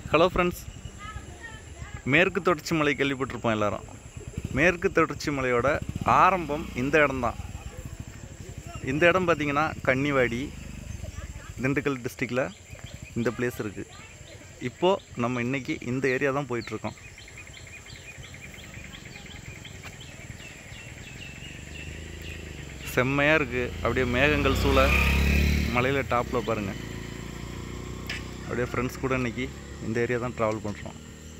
Hello friends மேற்கு தொடர்ச்சி மலை கேள்விப்பட்டிருப்போம் எல்லாரும் மேற்கு தொடர்ச்சி மலையோட ஆரம்பம் இந்த இடம்தான் இந்த இடம் பார்த்தீங்கன்னா கன்னிவாடி திண்டுக்கல் டிஸ்ட்ரிக்டில் இந்த பிளேஸ் இருக்குது இப்போது நம்ம இன்றைக்கி இந்த ஏரியா தான் போயிட்டுருக்கோம் செம்மையாக இருக்குது அப்படியே மேகங்கள் சூழ மலையில் டாப்பில் பாருங்கள் அப்படியே ஃப்ரெண்ட்ஸ் கூட இன்னைக்கு இந்த ஏரியா தான் ட்ராவல் பண்ணுறோம்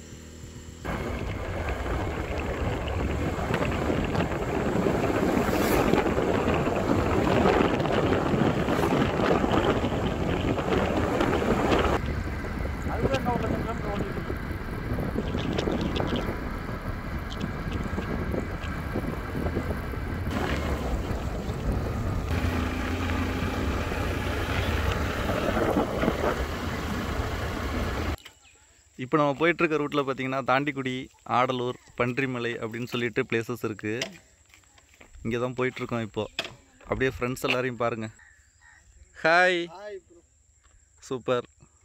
இப்போ நம்ம போயிட்டுருக்க ரூட்டில் பார்த்தீங்கன்னா தாண்டிக்குடி ஆடலூர் பன்றிமலை அப்படின்னு சொல்லிட்டு பிளேசஸ் இருக்குது இங்கே தான் போயிட்டுருக்கோம் இப்போது அப்படியே ஃப்ரெண்ட்ஸ் எல்லாரையும் பாருங்கள் ஹாய் சூப்பர்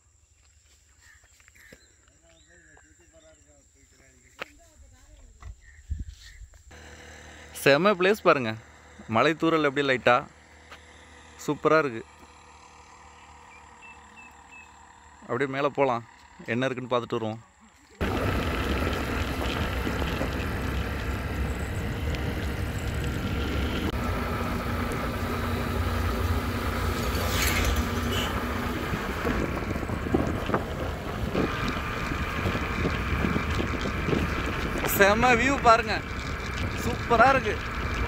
செம பிளேஸ் பாருங்கள் மலை தூரல் அப்படியே லைட்டாக சூப்பராக இருக்குது அப்படியே மேலே போகலாம் என்ன இருக்குன்னு பார்த்துட்டு வருவோம் செம வியூ பாருங்க சூப்பரா இருக்கு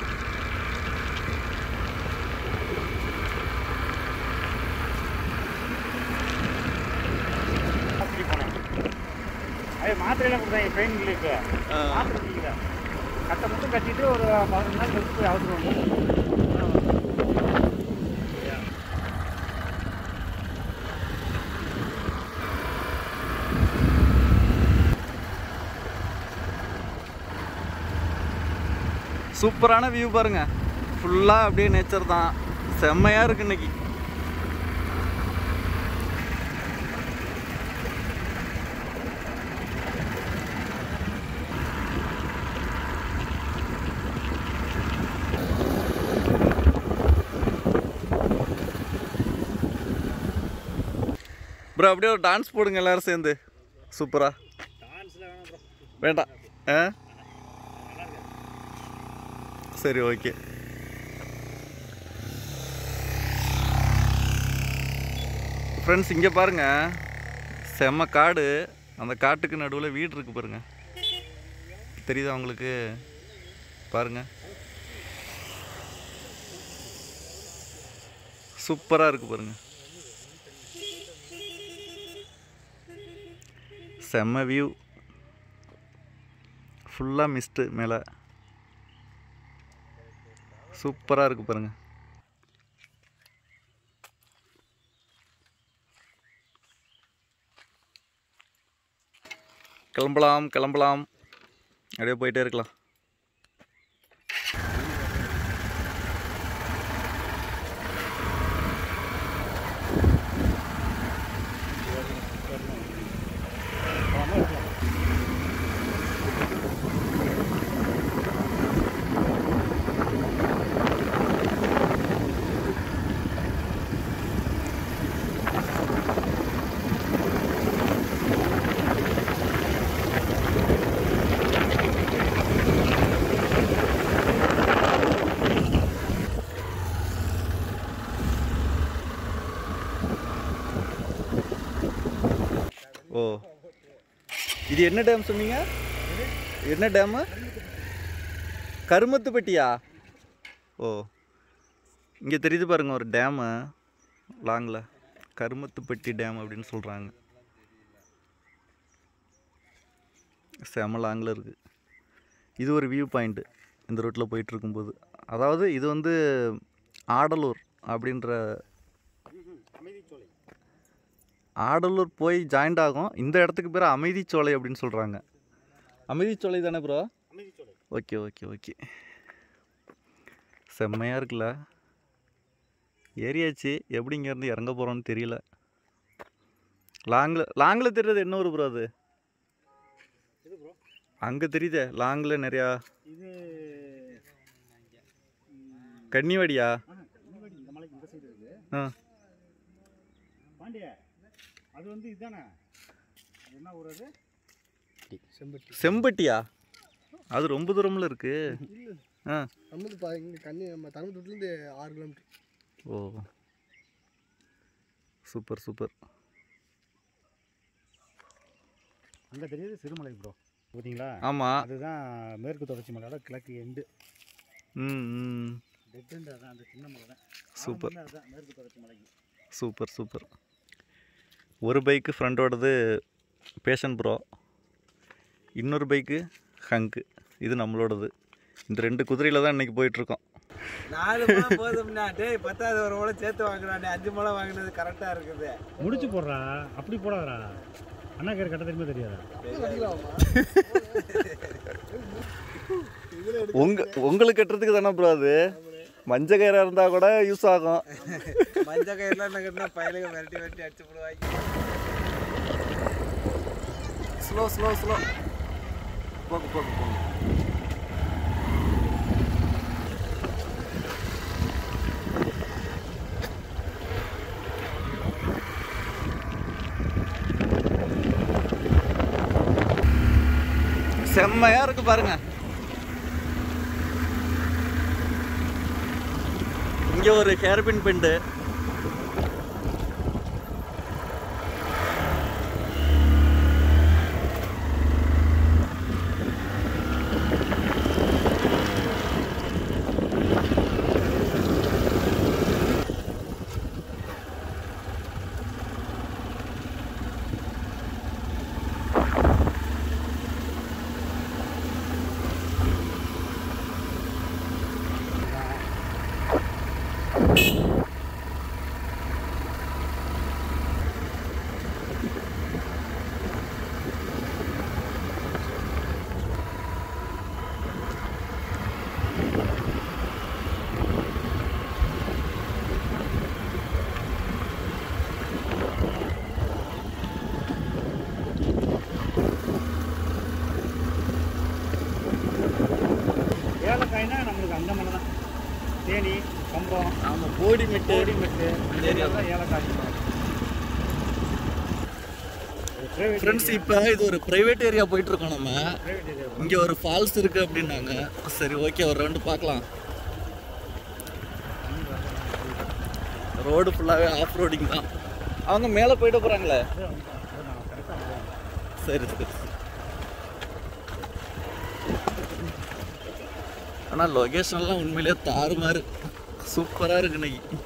அது மாத்திரையெல்லாம் கொடுத்தாங்க பெயின்களுக்கு மாத்திரை குடிக்கல கட்டை மட்டும் கட்டிட்டு ஒரு பதினஞ்சு நாள் கழிச்சு போய் அவசரம் சூப்பரான வியூ பாருங்க ஃபுல்லாக அப்படியே நேச்சர் தான் செம்மையாக இருக்கு இன்னைக்கு ப்ரோ அப்படியே ஒரு டான்ஸ் போடுங்க எல்லாரும் சேர்ந்து சூப்பரா டான்ஸில் வேணாம் ப்ரோ வேண்டாம் ஆ சரி ஓகே ஃப்ரெண்ட்ஸ் இங்கே பாருங்க செம்ம காடு அந்த காட்டுக்கு நடுவில் வீடு இருக்கு பாருங்க தெரியுதா உங்களுக்கு பாருங்க சூப்பராக இருக்கு பாருங்க செம்ம வியூ ஃபுல்லாக மிஸ்ட்டு மேலே சூப்பராக இருக்குது பாருங்க கிளம்பலாம் கிளம்பலாம் அப்படியே போயிட்டே இருக்கலாம் ஓ இது என்ன டேம் சொன்னீங்க என்ன டேமு கருமத்துப்பட்டியா ஓ இங்கே தெரியுது பாருங்க ஒரு டேமு லாங்கில் கருமத்துப்பட்டி டேம் அப்படின்னு சொல்கிறாங்க செம லாங்கில் இருக்குது இது ஒரு வியூ பாயிண்ட்டு இந்த ரூட்டில் போயிட்டு இருக்கும்போது அதாவது இது வந்து ஆடலூர் அப்படின்ற அமைதிச்சோலை ஆடலூர் போய் ஜாயிண்ட் ஆகும் இந்த இடத்துக்கு பேர் அமைதிச்சோலை அப்படின்னு சொல்கிறாங்க அமைதிச்சோலை தானே bro Amaithicholai okay okay okay செம்மையாக இருக்குல்ல ஏறியாச்சு எப்படி இங்கேருந்து இறங்க போகிறோன்னு தெரியல லாங்கில் லாங்கில் தெரியுது என்ன ஊர் ப்ரோ அது இது ப்ரோ அங்கே தெரியுதே லாங்கில் நிறையா இது கன்னிவாடியா ஆ கன்னிவாடி இந்த மலைக்கு இந்த சைடு இருக்கு ஆ பாண்டிய அது வந்து இதுதானே அது என்ன ஊர் அது செம்பட்டி செம்பட்டியா அது ரொம்ப தூரம்ல இருக்கு ஆ நம்மளுக்கு பா இங்கே கண்ணி நம்ம தங்கத்துலேருந்து ஆறு கிலோமீட்டர் ஓ சூப்பர் சூப்பர் அங்கே தெரியுது சிறுமலை ப்ரோ பார்த்தீங்களா ஆமாம் அதுதான் மேற்கு தொடர்ச்சி மலையோட கிழக்கு எண்டு ம் ம் டெட் எண்டு அதான் அந்த சின்ன மலை தான் Super. ஆரம்பமே அதுதான் மேற்கு தொடர்ச்சி மலைக்கு சூப்பர் சூப்பர் ஒரு பைக்கு ஃப்ரெண்டோடது பேஷன் ப்ரோ இன்னொரு பைக்கு ஹங்கு இது நம்மளோடது இந்த ரெண்டு குதிரையில் தான் இன்றைக்கி போயிட்டுருக்கோம் நாலு முளை போதும்ண்ணா டேய் பத்தாவது ஒரு முளை சேர்த்து வாங்கினானே அஞ்சு முளை வாங்கினது கரெக்டாக இருக்குது முடிச்சு போடுறா அப்படி போடாதடா அண்ணா கேர் கட்ட தெரியுமா தெரியாதா உங்க உங்களுக்கு கட்டுறதுக்கு தானே ப்ரோ அது மஞ்ச கயிறாக இருந்தால் கூட யூஸ் ஆகும் மஞ்சள் கயிறுலாம் என்ன கட்டினா பயலுங்க மிரட்டி மிரட்டி அடிச்சு போடுவாங்க ஸ்லோ ஸ்லோ ஸ்லோ போங்க போங்க போங்க செம்மையா இருக்கு பாருங்க இங்க ஒரு ஹேர்பின் பெண்டு ஏலக்காய்னா நம்மளுக்கு அந்த மலை தான் தேனி கம்பம் ஆமாம் போடி மெட்டு கோடிமெட்டு இந்த ஏரியா தான் ஏலக்காய் ஃப்ரெண்ட்ஸ் இப்போ இது ஒரு ப்ரைவேட் ஏரியா போயிட்டு இருக்கோம் நம்ம பிரைவேட் ஏரியா இங்கே ஒரு ஃபால்ஸ் இருக்கு அப்படின்னாங்க சரி ஓகே ஒரு ரவுண்டு பார்க்கலாம் ரோடு ஃபுல்லாகவே ஆஃப் ரோடிங் தான் அவங்க மேலே போயிட்டு போகிறாங்களே சரி சரி ஆனால் லொகேஷன்லாம் உண்மையிலேயே தாறுமாறு சூப்பராக இருக்கு இன்னைக்கு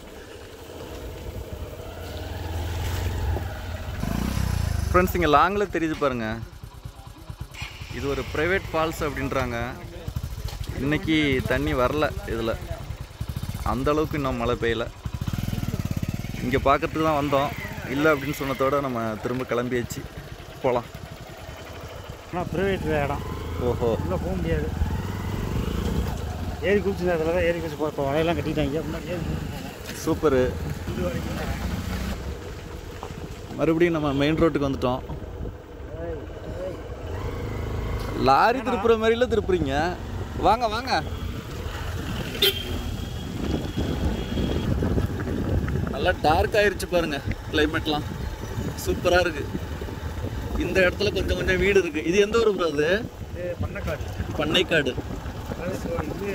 ஃப்ரெண்ட்ஸ் இங்கே லாங்கில் தெரியுது பாருங்க இது ஒரு ப்ரைவேட் ஃபால்ஸ் அப்படின்றாங்க இன்னைக்கு தண்ணி வரல இதில் அந்த அளவுக்கு இன்னும் மழை பெய்யல இங்கே பார்க்கறதுக்கு தான் வந்தோம் இல்லை அப்படின்னு சொன்னதோட நம்ம திரும்ப கிளம்பியாச்சு போகலாம் ஆனால் ப்ரைவேட் இடம் ஓஹோ உள்ளே போக முடியாது ஏரி குளிச்சு அதில் தான் ஏரி குளிச்சு இப்போ வலையெல்லாம் கட்டிட்டாங்க முன்னாடி ஏரி குளிச்சு போவோம் சூப்பரு இது வரைக்கும் தான். மறுபடியும் நம்ம மெயின் ரோட்டுக்கு வந்துட்டோம் லாரி திருப்புற மாதிரில திருப்புறீங்க வாங்க வாங்க நல்லா டார்க் ஆயிருச்சு பாருங்க கிளைமேட்லாம் சூப்பராக இருக்கு இந்த இடத்துல கொஞ்சம் கொஞ்சம் வீடு இருக்கு இது எந்த ஊர் bro அது இது பண்ணக்காடு பண்ணைக்காடு அதாவது இப்போ இது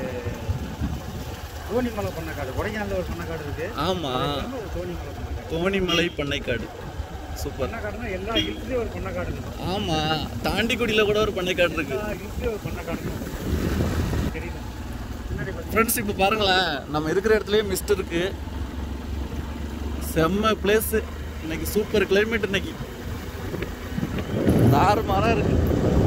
தோணிமலை பண்ணக்காடு கொடைக்கானல ஒரு பண்ணக்காடு இருக்கு ஆமாம் இல்லாம ஒரு தோணிமலை பண்ணக்காடு தோணிமலை பண்ணைக்காடு சூப்பர் பண்ணக்காடுனா எல்லா ஹில்ஸ்லேயும் ஒரு பண்ணக்காடு இருக்கு ஆமாம் தாண்டிக்குடியில் கூட ஒரு பண்ணைக்காடு இருக்கு எல்லா ஹில்ஸ்லேயும் ஒரு பண்ணக்காடு இருக்கு தெரியல முன்னாடி பாத்தீங்கன்னா ஃப்ரெண்ட்ஸ் இப்போ பாருங்களேன் நம்ம இருக்கிற இடத்துலயே மிஸ்ட் இருக்கு செம்ம பிளேஸ் இன்னைக்கு சூப்பர் கிளைமேட் இன்னைக்கு தாறுமாறா இருக்கு